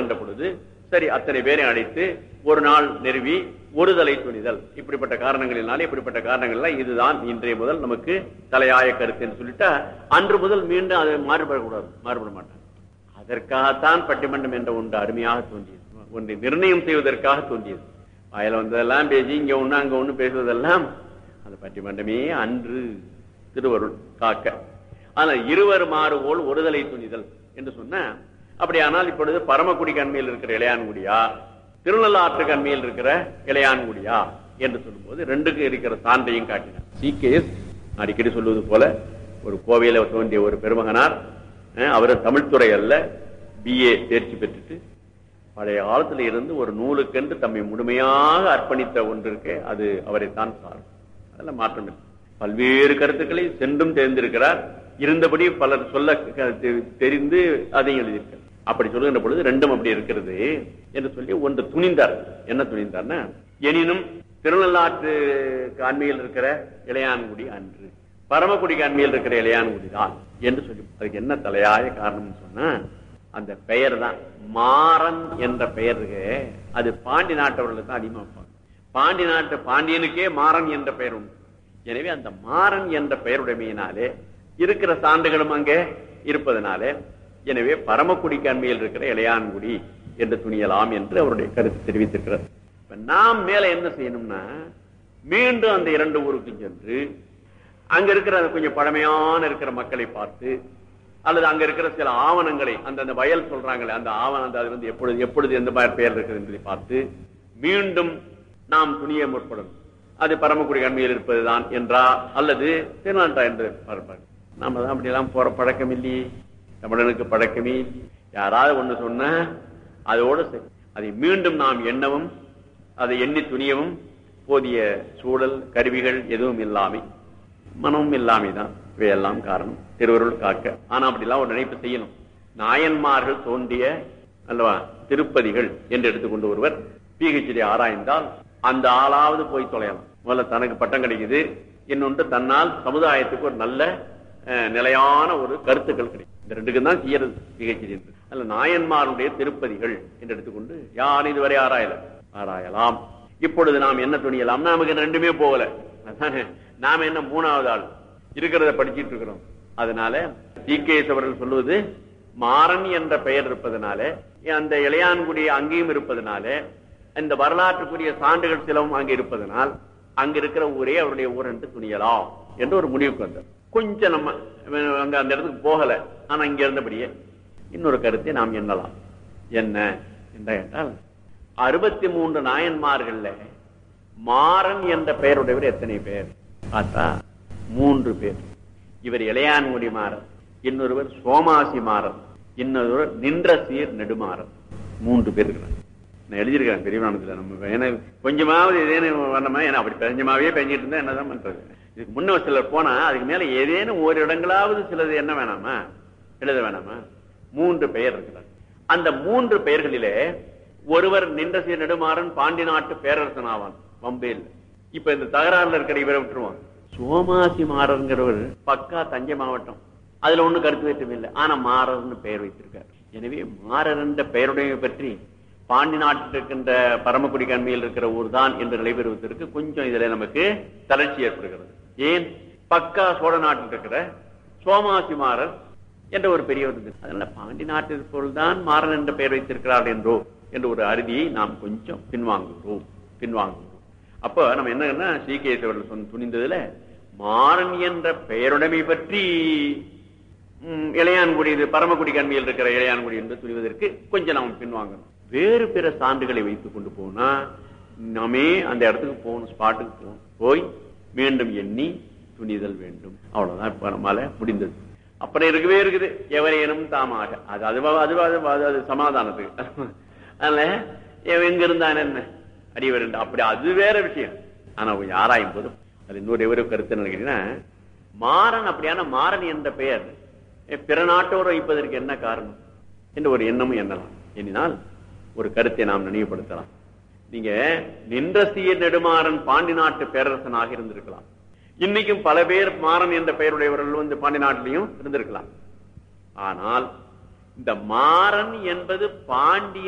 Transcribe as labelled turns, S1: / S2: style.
S1: என்ற பொழுது சரி அத்தனை பேரை அழைத்து ஒரு நாள் நிறுவி ஒரு தலை துணிதல் இப்படிப்பட்ட காரணங்களினாலே இப்படிப்பட்ட காரணங்கள்லாம் இதுதான் இன்றைய முதல் நமக்கு தலையாய கருத்துன்னு சொல்லிட்டா அன்று முதல் மீண்டும் அது மாறுபடக்கூடாது மாறுபட மாட்டாங்க அதற்காகத்தான் பட்டிமன்றம் என்ற ஒன்று அருமையாக தோன்றியது ஒன்றை நிர்ணயம் செய்வதற்காக தோன்றியது வாயில வந்ததெல்லாம் பேசி இங்க ஒண்ணு அங்க ஒண்ணு பேசுவதெல்லாம் அந்த பட்டிமன்றமே அன்று திருவருள் காக்க ஆனா இருவர் மாறுபோல் ஒருதலை துணிதல் என்று சொன்ன அப்படியானால் இப்பொழுது பரமக்குடி கண்மையில் இருக்கிற இளையான்குடியா திருநள்ளாற்று கண்மையில் இருக்கிற இளையான்குடியா என்று சொல்லும்போது ரெண்டுக்கு இருக்கிற சான்றையும் காட்டினார் சீகேஎஸ் அடிக்கடி சொல்வது போல ஒரு கோவையில தோன்றிய ஒரு பெருமகனார் அஹ், அவர் தமிழ்துறை அல்ல பிஏ தேர்ச்சி பெற்றுட்டு பழைய காலத்துல இருந்து ஒரு நூலுக்கென்று தம்மை முழுமையாக அர்ப்பணித்த ஒன்று இருக்கு அது அவரைத்தான் சாரும் அதெல்லாம் மாற்றம் இல்லை பல்வேறு கருத்துக்களை சென்றும் தெரிந்திருக்கிறார் இருந்தபடி பலர் சொல்ல க- தெ- தெரிந்து அதையும் எழுதியிருக்கிறார் அப்படி சொல்லுகின்ற பொழுது ரெண்டும் அப்படி இருக்கிறது என்று சொல்லி ஒன்று துணிந்தார் என்ன துணிந்தார்னா எனினும் திருநள்ளாற்று அண்மையில் இருக்கிற இளையான்குடி அன்று பரமக்குடிக்கு அண்மையில் இருக்கிற இளையான்குடி தான் என்று சொல்லி அதுக்கு என்ன தலையாய காரணம்னு சொன்னா அந்த பெயர் தான் மாறன் என்ற பெயர் இருக்கு அது பாண்டி நாட்டவர்களுக்கு தான் அதிகமா வைப்பாங்க பாண்டி நாட்டு பாண்டியனுக்கே மாறன் என்ற பெயர் உண்டு எனவே அந்த மாறன் என்ற பெயருடைமையினாலே இருக்கிற சான்றுகளும் அங்கே இருப்பதனாலே எனவே பரமக்குடிக்கு அண்மையில் இருக்கிற இளையான்குடி என்று துணியலாம் என்று அவருடைய கருத்து தெரிவித்திருக்கிறார் இப்ப நாம் மேல என்ன செய்யணும்னா மீண்டும் அந்த இரண்டு ஊருக்கு சென்று அங்க இருக்கிற அந்த கொஞ்சம் பழமையான இருக்கிற மக்களை பார்த்து அல்லது அங்க இருக்கிற சில ஆவணங்களை அந்த அந்த வயல் சொல்றாங்களே அந்த ஆவணம் அந்த அது வந்து எப்பொழுது எப்பொழுது எந்த மாதிரி பெயர் இருக்குது என்பதை பார்த்து மீண்டும் நாம் துணிய முற்படணும் அது பரமக்குடி கண்மையில் இருப்பதுதான் என்றா அல்லது திருநாட்டா என்று பார்ப்பார் நாம தான் அப்படியெல்லாம் போற பழக்கம் இல்லையே தமிழனுக்கு பழக்கமே இல்லையே. யாராவது ஒண்ணு சொன்னா அதோட சரி அதை மீண்டும் நாம் எண்ணவும் அதை எண்ணி துணியவும் போதிய சூழல் கருவிகள் எதுவும் இல்லாமை மனமும் இல்லாமை தான் இவையெல்லாம் காரணம் திருவருள் காக்க ஆனா அப்படிலாம் ஒரு நினைப்பு செய்யணும் நாயன்மார்கள் தோன்றிய அல்லவா திருப்பதிகள் என்று எடுத்துக்கொண்டு ஒருவர் பிஹெச்டி ஆராய்ந்தால் அந்த ஆளாவது போய் தொலையலாம் முதல்ல தனக்கு பட்டம் கிடைக்குது இன்னொன்று தன்னால் சமுதாயத்துக்கு ஒரு நல்ல அஹ், நிலையான ஒரு கருத்துக்கள் கிடைக்கும் இந்த ரெண்டுக்கு தான் செய்யறது பிஹெச்டி என்று அல்ல நாயன்மாருடைய திருப்பதிகள் என்று எடுத்துக்கொண்டு யார் இதுவரை ஆராயல ஆராயலாம் இப்பொழுது நாம் என்ன துணியலாம் நமக்கு இந்த ரெண்டுமே போகல அதானே நாம என்ன மூணாவது ஆள் இருக்கிறத படிச்சிட்டு இருக்கிறோம் அதனால டிகேஎஸ் அவர்கள் சொல்லுவது மாறன் என்ற பெயர் இருப்பதனால அந்த இளையான்குடி அங்கேயும் இருப்பதனால இந்த வரலாற்றுக்குரிய சான்றுகள் சிலவும் அங்கே இருப்பதனால் அங்க இருக்கிற ஊரே அவருடைய ஊர் என்று துணியலாம் என்று ஒரு முடிவுக்கு வந்தார் கொஞ்சம் நம்ம அங்க அந்த இடத்துக்கு போகல ஆனா இங்க இருந்தபடியே இன்னொரு கருத்தை நாம் எண்ணலாம் என்ன என்ன கேட்டால் அறுபத்தி மூன்று நாயன்மார்கள்ல மாறன் என்ற பெயருடையவர் எத்தனை பேர் பார்த்தா மூன்று பேர் இவர் இளையான்குடி மாறன் இன்னொருவர் சோமாசி மாறன் இன்னொருவர் நின்ற சீர் நெடுமாறன் மூன்று பேர் இருக்கிறாங்க நான் எழுதியிருக்கிறேன் பெரியவானத்துல நம்ம ஏன்னா கொஞ்சமாவது ஏதேனும் வரணுமா ஏன்னா அப்படி பெஞ்சமாவே பெஞ்சிட்டு இருந்தா என்னதான் பண்றது இதுக்கு முன்ன சிலர் போனா அதுக்கு மேல ஏதேனும் ஒரு இடங்களாவது சிலது என்ன வேணாமா எழுத வேணாமா மூன்று பெயர் இருக்கிறார் அந்த மூன்று பெயர்களிலே ஒருவர் நின்ற சீர் நெடுமாறன் பாண்டி நாட்டு பேரரசன் ஆவான் பம்பேல் இப்ப இந்த தகராறுல இருக்கிற இவரை விட்டுருவான் சோமாசி மாறர்ங்கிறவர் பக்கா தஞ்சை மாவட்டம் அதுல ஒண்ணும் கருத்து வேற்றுமை இல்லை ஆனா மாறர்னு பெயர் வைத்திருக்கார் எனவே மாறர் என்ற பெயருடைய பற்றி பாண்டி நாட்டில் இருக்கின்ற பரமக்குடி கண்மையில் இருக்கிற ஊர் தான் என்று நிலைபெறுவதற்கு கொஞ்சம் இதுல நமக்கு தளர்ச்சி ஏற்படுகிறது ஏன் பக்கா சோழ நாட்டில் இருக்கிற சோமாசி மாறர் என்ற ஒரு பெரியவர் இருக்கு அதனால பாண்டி நாட்டில் பொருள்தான் மாறன் என்ற பெயர் வைத்திருக்கிறார் என்றோ என்ற ஒரு அறுதியை நாம் கொஞ்சம் பின்வாங்குகிறோம் பின்வாங்குகிறோம் அப்ப நம்ம என்னன்னா ஸ்ரீகேஸ் அவர்கள் சொன்ன துணிந்ததுல மாறன் என்ற பெயருடைமை பற்றி ம், இளையான்குடி இது பரமக்குடி கண்மையில் இருக்கிற இளையான்குடி என்று துணிவதற்கு கொஞ்சம் நாம் பின்வாங்கணும் வேறு பிற சான்றுகளை வைத்துக் கொண்டு போனா நாமே அந்த இடத்துக்கு போகணும் ஸ்பாட்டுக்கு போகணும் போய் மீண்டும் எண்ணி துணிதல் வேண்டும் அவ்வளவுதான் இப்ப நம்மால முடிந்தது அப்புறம் இருக்கவே இருக்குது எவரேனும் தாமாக அது அதுவா அதுவா அதுவா அது அது சமாதானத்துக்கு அதனால இவன் எங்க இருந்தான் என்ன அடிவர் அப்படி அது வேற விஷயம் ஆனா கொஞ்சம் ஆராயும் போது அது இன்னொரு எவரு கருத்து நினைக்கிறீங்கன்னா மாறன் அப்படியான மாறன் என்ற பெயர் எ, பிற நாட்டோடு வைப்பதற்கு என்ன காரணம் என்று ஒரு எண்ணமும் எண்ணலாம் எண்ணினால் ஒரு கருத்தை நாம் நினைவுபடுத்தலாம் நீங்க நின்ற சீர் நெடுமாறன் பாண்டி நாட்டு பேரரசனாக இருந்திருக்கலாம் இன்னைக்கும் பல பேர் மாறன் என்ற பெயருடையவர்கள் வந்து பாண்டி நாட்டிலையும் இருந்திருக்கலாம் ஆனால் இந்த மாறன் என்பது பாண்டிய